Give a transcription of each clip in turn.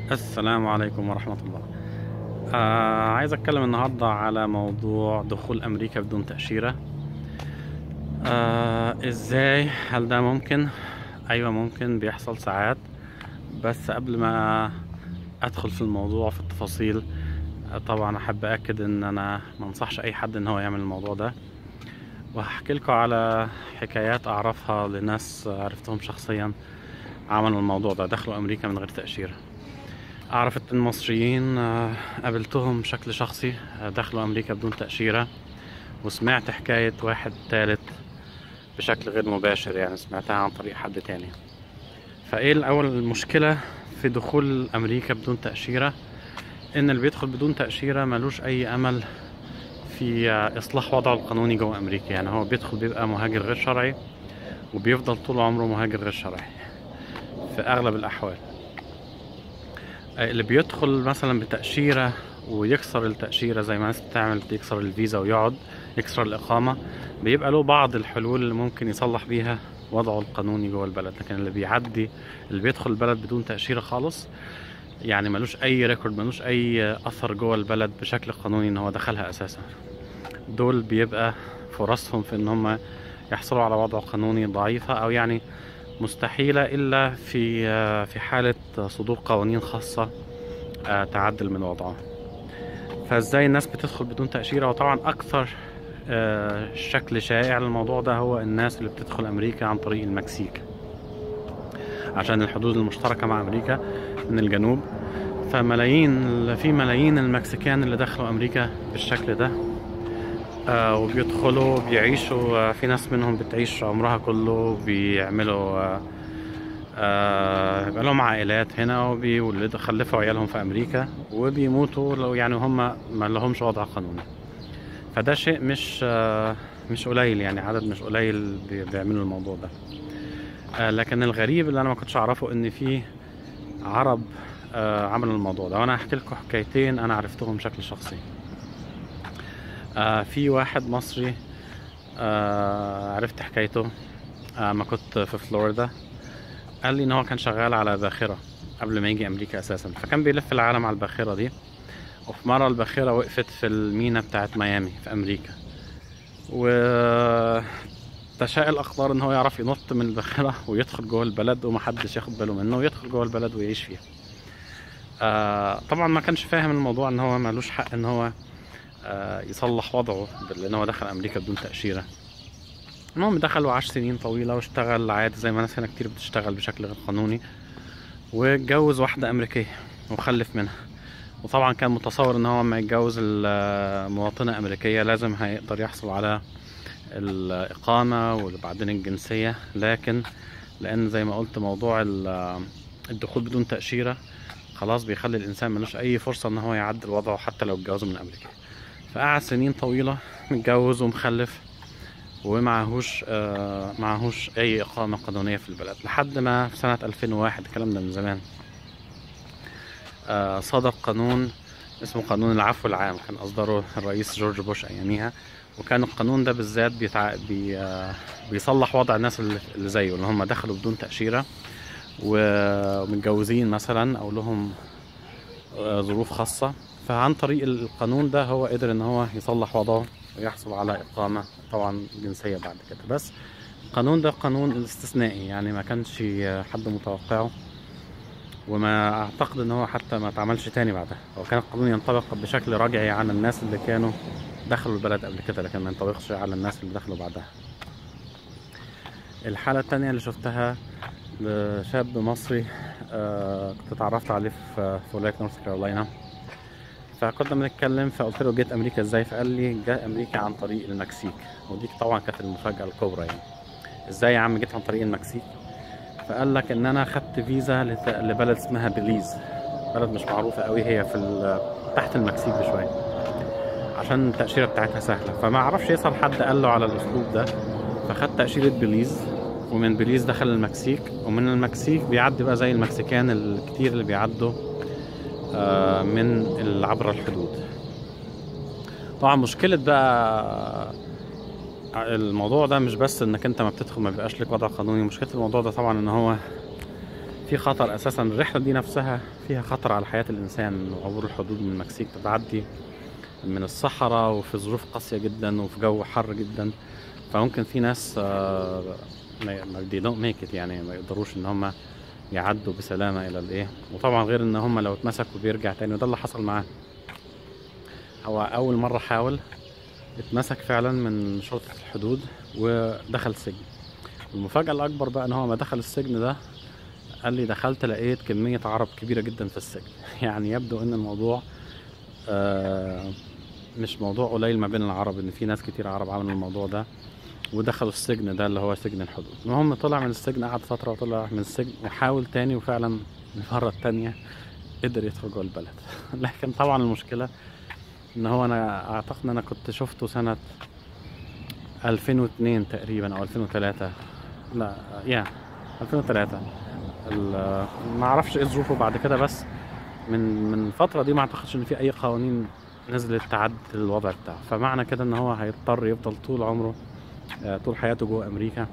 السلام عليكم ورحمة الله آه عايز أتكلم النهاردة على موضوع دخول أمريكا بدون تأشيرة آه إزاي هل ده ممكن أيوة ممكن بيحصل ساعات بس قبل ما أدخل في الموضوع في التفاصيل آه طبعا أحب أكد إن أنا منصحش أي حد إن هو يعمل الموضوع ده وهحكي لكم على حكايات أعرفها لناس عرفتهم شخصيا عملوا الموضوع ده دخلوا أمريكا من غير تأشيرة أعرف اتنين مصريين آه، قابلتهم بشكل شخصي آه، دخلوا أمريكا بدون تأشيرة وسمعت حكاية واحد تالت بشكل غير مباشر يعني سمعتها عن طريق حد تاني فإيه الأول المشكلة في دخول أمريكا بدون تأشيرة إن اللي بيدخل بدون تأشيرة ملوش أي أمل في آه، إصلاح وضعه القانوني جوه أمريكا يعني هو بيدخل بيبقى مهاجر غير شرعي وبيفضل طول عمره مهاجر غير شرعي في أغلب الأحوال اللي بيدخل مثلا بتأشيرة ويكسر التأشيرة زي ما الناس بتعمل يكسر الفيزا ويقعد يكسر الإقامة بيبقى له بعض الحلول اللي ممكن يصلح بيها وضعه القانوني جوه البلد لكن اللي بيعدي اللي بيدخل البلد بدون تأشيرة خالص يعني ملوش أي ريكورد ملوش أي أثر جوه البلد بشكل قانوني إن هو دخلها أساسا دول بيبقى فرصهم في إن هم يحصلوا على وضع قانوني ضعيفة أو يعني مستحيلة إلا في في حالة صدور قوانين خاصة آه، تعدل من وضعه فازاي الناس بتدخل بدون تأشيرة وطبعا أكثر آه، شكل شائع للموضوع ده هو الناس اللي بتدخل أمريكا عن طريق المكسيك عشان الحدود المشتركة مع أمريكا من الجنوب فملايين في ملايين المكسيكان اللي دخلوا أمريكا بالشكل ده آه وبيدخلوا بيعيشوا آه في ناس منهم بتعيش عمرها كله بيعملوا آه آه يبقى لهم عائلات هنا وبيولدوا خلفوا عيالهم في أمريكا وبيموتوا لو يعني هم ما لهمش وضع قانوني فده شيء مش آه مش قليل يعني عدد مش قليل بي- بيعملوا الموضوع ده آه لكن الغريب اللي انا ما كنتش اعرفه ان في عرب آه عملوا الموضوع ده وانا هحكي لكم حكايتين انا عرفتهم بشكل شخصي آه في واحد مصري آه عرفت حكايته آه ما كنت في فلوريدا قال لي ان هو كان شغال على باخرة قبل ما يجي امريكا اساسا فكان بيلف العالم على الباخرة دي وفي مرة الباخرة وقفت في المينا بتاعت ميامي في امريكا و تشاء الاقدار ان هو يعرف ينط من الباخرة ويدخل جوه البلد ومحدش ياخد باله منه ويدخل جوه البلد ويعيش فيها آه طبعا ما كانش فاهم الموضوع ان هو ملوش حق ان هو آه، يصلح وضعه لان هو دخل امريكا بدون تاشيره المهم دخل وعاش سنين طويله واشتغل عادي زي ما ناس هنا كتير بتشتغل بشكل غير قانوني واتجوز واحده امريكيه وخلف منها وطبعا كان متصور ان هو لما يتجوز المواطنه امريكيه لازم هيقدر يحصل على الاقامه وبعدين الجنسيه لكن لان زي ما قلت موضوع ال- الدخول بدون تاشيره خلاص بيخلي الانسان ملوش اي فرصه ان هو يعدل وضعه حتى لو اتجوزه من امريكا فقعد سنين طويلة متجوز ومخلف ومعهوش آه معهوش أي إقامة قانونية في البلد لحد ما في سنة 2001 الكلام ده من زمان آه صدر قانون اسمه قانون العفو العام كان أصدره الرئيس جورج بوش أياميها وكان القانون ده بالذات بيتع... بي... آه بيصلح وضع الناس اللي اللي زيه اللي هم دخلوا بدون تأشيرة و- ومتجوزين مثلا أو لهم آه، ظروف خاصة فعن طريق القانون ده هو قدر ان هو يصلح وضعه ويحصل على اقامة طبعا جنسية بعد كده بس القانون ده قانون استثنائي يعني ما كانش حد متوقعه وما اعتقد ان هو حتى ما اتعملش تاني بعدها هو كان القانون ينطبق بشكل رجعي على الناس اللي كانوا دخلوا البلد قبل كده لكن ما ينطبقش على الناس اللي دخلوا بعدها الحالة التانية اللي شفتها لشاب مصري آه كنت اتعرفت عليه في في ولاية نورث كارولاينا فكنا بنتكلم فقلت له جيت امريكا ازاي فقال لي جاء امريكا عن طريق المكسيك ودي طبعا كانت المفاجاه الكبرى يعني ازاي يا عم جيت عن طريق المكسيك فقال لك ان انا خدت فيزا لت- لبلد اسمها بليز بلد مش معروفه قوي هي في ال- تحت المكسيك بشويه عشان التاشيره بتاعتها سهله فما اعرفش يسال حد قال له على الاسلوب ده فخد تاشيره بليز ومن بليز دخل المكسيك ومن المكسيك بيعدي بقى زي المكسيكان الكتير اللي بيعدوا آه، من ال- عبر الحدود طبعا مشكلة بقى الموضوع ده مش بس انك انت ما بتدخل ما بيبقاش لك وضع قانوني مشكلة الموضوع ده طبعا ان هو في خطر اساسا الرحله دي نفسها فيها خطر على حياه الانسان عبور الحدود من المكسيك بتعدي من الصحراء وفي ظروف قاسيه جدا وفي جو حر جدا فممكن في ناس آه، ما ما- they don't make it يعني ما يقدروش ان هم يعدوا بسلامه الى الايه وطبعا غير ان هم لو اتمسكوا بيرجع تاني وده اللي حصل معاه هو اول مره حاول اتمسك فعلا من شرطه الحدود ودخل سجن المفاجاه الاكبر بقى ان هو ما دخل السجن ده قال لي دخلت لقيت كميه عرب كبيره جدا في السجن يعني يبدو ان الموضوع آه، مش موضوع قليل ما بين العرب ان في ناس كتير عرب عملوا الموضوع ده ودخلوا السجن ده اللي هو سجن الحدود المهم طلع من السجن قعد فتره وطلع من السجن وحاول تاني وفعلا المره التانية قدر يدخل جوه البلد لكن طبعا المشكله ان هو انا اعتقد ان انا كنت شفته سنه 2002 تقريبا او 2003 لا يا 2003 ال- ما اعرفش ايه ظروفه بعد كده بس من من الفتره دي ما اعتقدش ان في اي قوانين نزلت تعدل الوضع بتاعه فمعنى كده ان هو هيضطر يفضل طول عمره آه، طول حياته جوه امريكا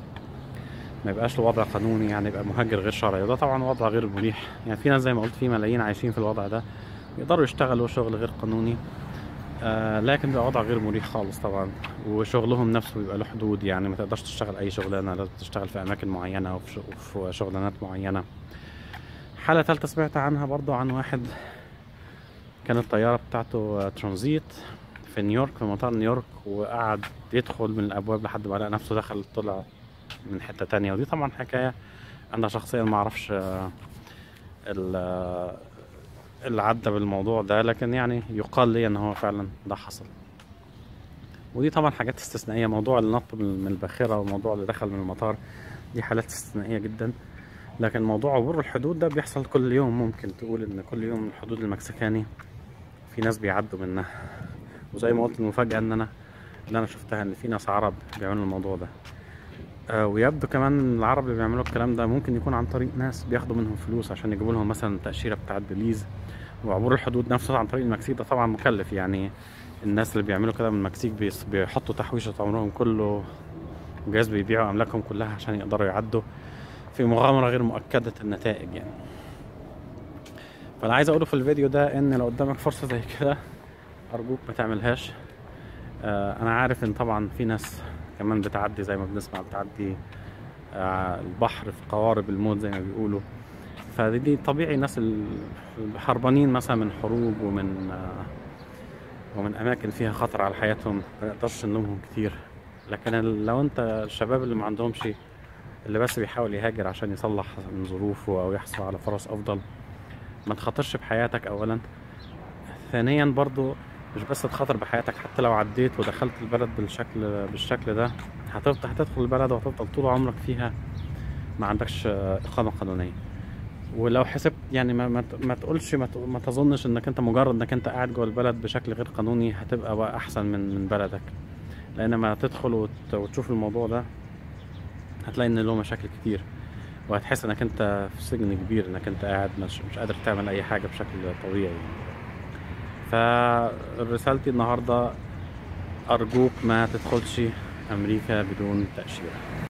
ما يبقاش له وضع قانوني يعني يبقى مهاجر غير شرعي وده طبعا وضع غير مريح يعني في ناس زي ما قلت في ملايين عايشين في الوضع ده يقدروا يشتغلوا شغل غير قانوني آه لكن ده وضع غير مريح خالص طبعا وشغلهم نفسه بيبقى له حدود يعني ما تقدرش تشتغل اي شغلانه لازم تشتغل في اماكن معينه وفي ش- وفي شغلانات معينه حالة تالتة سمعت عنها برضو عن واحد كانت الطيارة بتاعته آه، ترانزيت في نيويورك في مطار نيويورك وقعد يدخل من الأبواب لحد ما لقى نفسه دخل طلع من حتة تانية ودي طبعا حكاية أنا شخصيا ما أعرفش آه، ال- آه، اللي عدى بالموضوع ده لكن يعني يقال لي ان هو فعلا ده حصل ودي طبعا حاجات استثنائيه موضوع النط من من الباخره وموضوع اللي دخل من المطار دي حالات استثنائيه جدا لكن موضوع عبور الحدود ده بيحصل كل يوم ممكن تقول ان كل يوم الحدود المكسيكاني في ناس بيعدوا منها وزي ما قلت المفاجاه ان انا اللي انا شفتها ان في ناس عرب بيعملوا الموضوع ده آه، ويبدو كمان ان العرب اللي بيعملوا الكلام ده ممكن يكون عن طريق ناس بياخدوا منهم فلوس عشان يجيبوا لهم مثلا التأشيرة بتاعت بليز وعبور الحدود نفسه عن طريق المكسيك ده طبعا مكلف يعني الناس اللي بيعملوا كده من المكسيك بيص- بيحطوا تحويشة عمرهم كله جايز بيبيعوا أملاكهم كلها عشان يقدروا يعدوا في مغامرة غير مؤكدة النتائج يعني فأنا عايز أقوله في الفيديو ده إن لو قدامك فرصة زي كده أرجوك ما تعملهاش آه، أنا عارف إن طبعا في ناس كمان بتعدي زي ما بنسمع بتعدي آه، البحر في قوارب الموت زي ما بيقولوا فدي دي طبيعي الناس ال- الهربانين مثلا من حروب ومن آه، ومن اماكن فيها خطر على حياتهم ما نقدرش نلومهم كتير لكن ال- لو انت الشباب اللي ما عندهمش اللي بس بيحاول يهاجر عشان يصلح من ظروفه او يحصل على فرص افضل ما تخاطرش بحياتك اولا ثانيا برضو مش بس تخاطر بحياتك حتى لو عديت ودخلت البلد بالشكل بالشكل ده هتفضل هتدخل البلد وهتفضل طول عمرك فيها ما عندكش آه، إقامة قانونية ولو حسبت يعني ما ما, ت- ما تقولش ما, ت- ما تظنش انك انت مجرد انك انت قاعد جوه البلد بشكل غير قانوني هتبقى بقى احسن من من بلدك لان ما تدخل وت وتشوف الموضوع ده هتلاقي ان له مشاكل كتير وهتحس انك انت في سجن كبير انك انت قاعد مش, مش قادر تعمل اي حاجة بشكل طبيعي فرسالتي النهاردة ارجوك ما تدخلش امريكا بدون تأشيرة